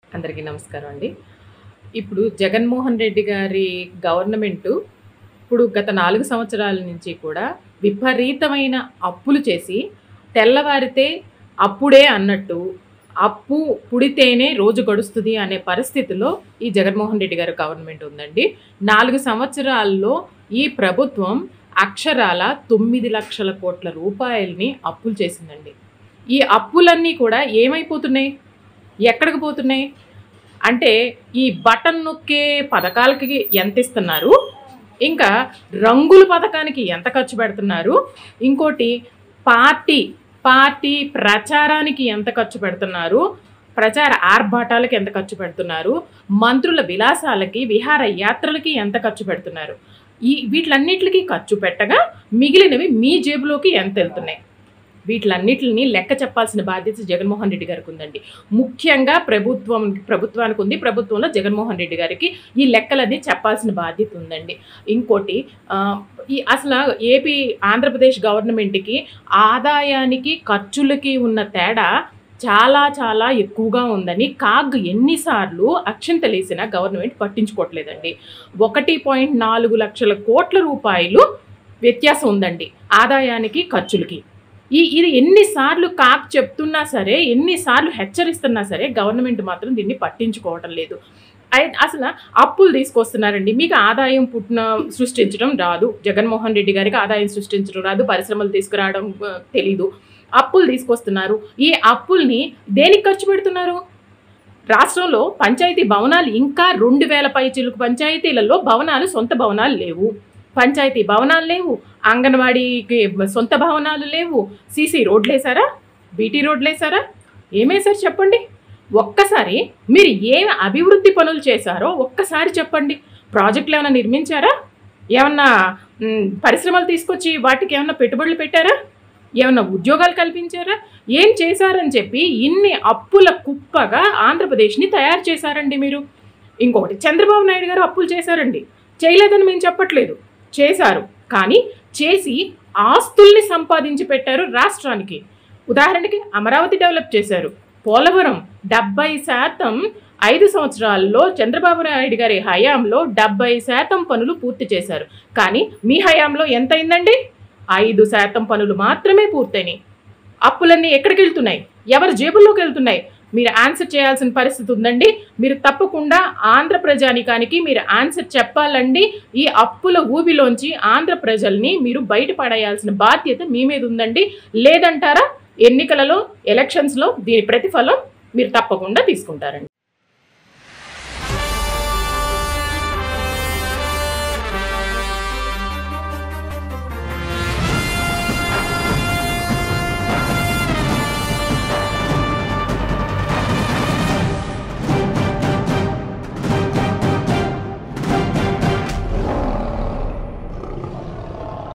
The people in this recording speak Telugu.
అందరికీ నమస్కారం అండి ఇప్పుడు జగన్మోహన్ రెడ్డి గారి గవర్నమెంటు ఇప్పుడు గత నాలుగు సంవత్సరాల నుంచి కూడా విపరీతమైన అప్పులు చేసి తెల్లవారితే అప్పుడే అన్నట్టు అప్పు పుడితేనే రోజు గడుస్తుంది అనే పరిస్థితిలో ఈ జగన్మోహన్ రెడ్డి గారి గవర్నమెంట్ ఉందండి నాలుగు సంవత్సరాల్లో ఈ ప్రభుత్వం అక్షరాల తొమ్మిది లక్షల కోట్ల రూపాయలని అప్పులు చేసిందండి ఈ అప్పులన్నీ కూడా ఏమైపోతున్నాయి ఎక్కడికి పోతున్నాయి అంటే ఈ బటన్ నొక్కే పథకాలకి ఎంత ఇస్తున్నారు ఇంకా రంగుల పథకానికి ఎంత ఖర్చు పెడుతున్నారు ఇంకోటి పార్టీ పార్టీ ప్రచారానికి ఎంత ఖర్చు పెడుతున్నారు ప్రచార ఆర్భాటాలకి ఎంత ఖర్చు పెడుతున్నారు మంత్రుల విలాసాలకి విహార యాత్రలకి ఎంత ఖర్చు పెడుతున్నారు ఈ వీటిలన్నిటికీ ఖర్చు పెట్టగా మిగిలినవి మీ జేబులోకి ఎంత వెళ్తున్నాయి వీటిలన్నిటిని లెక్క చెప్పాల్సిన బాధ్యత జగన్మోహన్ రెడ్డి గారికి ఉందండి ముఖ్యంగా ప్రభుత్వం ప్రభుత్వానికి ఉంది ప్రభుత్వంలో జగన్మోహన్ రెడ్డి గారికి ఈ లెక్కలన్నీ చెప్పాల్సిన బాధ్యత ఉందండి ఇంకోటి ఆ, ఈ అసలు ఏపీ ఆంధ్రప్రదేశ్ గవర్నమెంట్కి ఆదాయానికి ఖర్చులకి ఉన్న తేడా చాలా చాలా ఎక్కువగా ఉందని కాగ్ ఎన్నిసార్లు అక్షంతలేసిన గవర్నమెంట్ పట్టించుకోవట్లేదండి ఒకటి పాయింట్ నాలుగు లక్షల కోట్ల రూపాయలు వ్యత్యాసం ఉందండి ఆదాయానికి ఖర్చులకి ఈ ఇది ఎన్నిసార్లు కాక్ చెప్తున్నా సరే ఎన్నిసార్లు హెచ్చరిస్తున్నా సరే గవర్నమెంట్ మాత్రం దీన్ని పట్టించుకోవటం లేదు అయి- అసలు అప్పులు తీసుకొస్తున్నారండి మీకు ఆదాయం పుట్టిన సృష్టించడం రాదు జగన్మోహన్ రెడ్డి గారికి ఆదాయం సృష్టించడం రాదు పరిశ్రమలు తీసుకురావడం ఆ, తెలీదు అప్పులు తీసుకొస్తున్నారు ఈ అప్పుల్ని దేనికి ఖర్చు పెడుతున్నారు రాష్ట్రంలో పంచాయతీ భవనాలు ఇంకా రెండు వేల పైచిలుకు పంచాయతీలలో భవనాలు సొంత భవనాలు లేవు పంచాయతీ భవనాలు లేవు అంగన్వాడీకి సొంత భవనాలు లేవు సీసీ రోడ్లు వేసారా బీటీ రోడ్లు వేసారా ఏమేసారు చెప్పండి ఒక్కసారి మీరు ఏ అభివృద్ధి పనులు చేశారో ఒక్కసారి చెప్పండి ప్రాజెక్టులు ఏమైనా నిర్మించారా ఏమన్నా మ్, పరిశ్రమలు తీసుకొచ్చి వాటికి ఏమన్నా పెట్టుబడులు పెట్టారా ఏమన్నా ఉద్యోగాలు కల్పించారా ఏం చేశారని చెప్పి ఇన్ని అప్పుల కుప్పగా ఆంధ్రప్రదేశ్ని తయారు చేశారండి మీరు ఇంకొకటి చంద్రబాబు నాయుడు గారు అప్పులు చేశారండి చేయలేదని మేము చెప్పట్లేదు చేశారు కానీ చేసి ఆస్తుల్ని సంపాదించి పెట్టారు రాష్ట్రానికి ఉదాహరణకి అమరావతి డెవలప్ చేశారు పోలవరం డెబ్బై శాతం ఐదు సంవత్సరాల్లో చంద్రబాబు నాయుడు గారి హయాంలో డెబ్బై శాతం పనులు పూర్తి చేశారు కానీ మీ హయాంలో ఎంత అయిందండి ఐదు శాతం పనులు మాత్రమే పూర్తయినాయి అప్పులన్నీ ఎక్కడికి వెళ్తున్నాయి ఎవరి జేబుల్లోకి వెళ్తున్నాయి మీరు ఆన్సర్ చేయాల్సిన పరిస్థితి ఉందండి మీరు తప్పకుండా ఆంధ్ర ప్రజానికానికి మీరు ఆన్సర్ చెప్పాలండి ఈ అప్పుల ఊబిలోంచి ఆంధ్ర ప్రజల్ని మీరు బయటపడేయాల్సిన బాధ్యత మీ మీద ఉందండి లేదంటారా ఎన్నికలలో ఎలక్షన్స్లో దీని ప్రతిఫలం మీరు తప్పకుండా తీసుకుంటారండి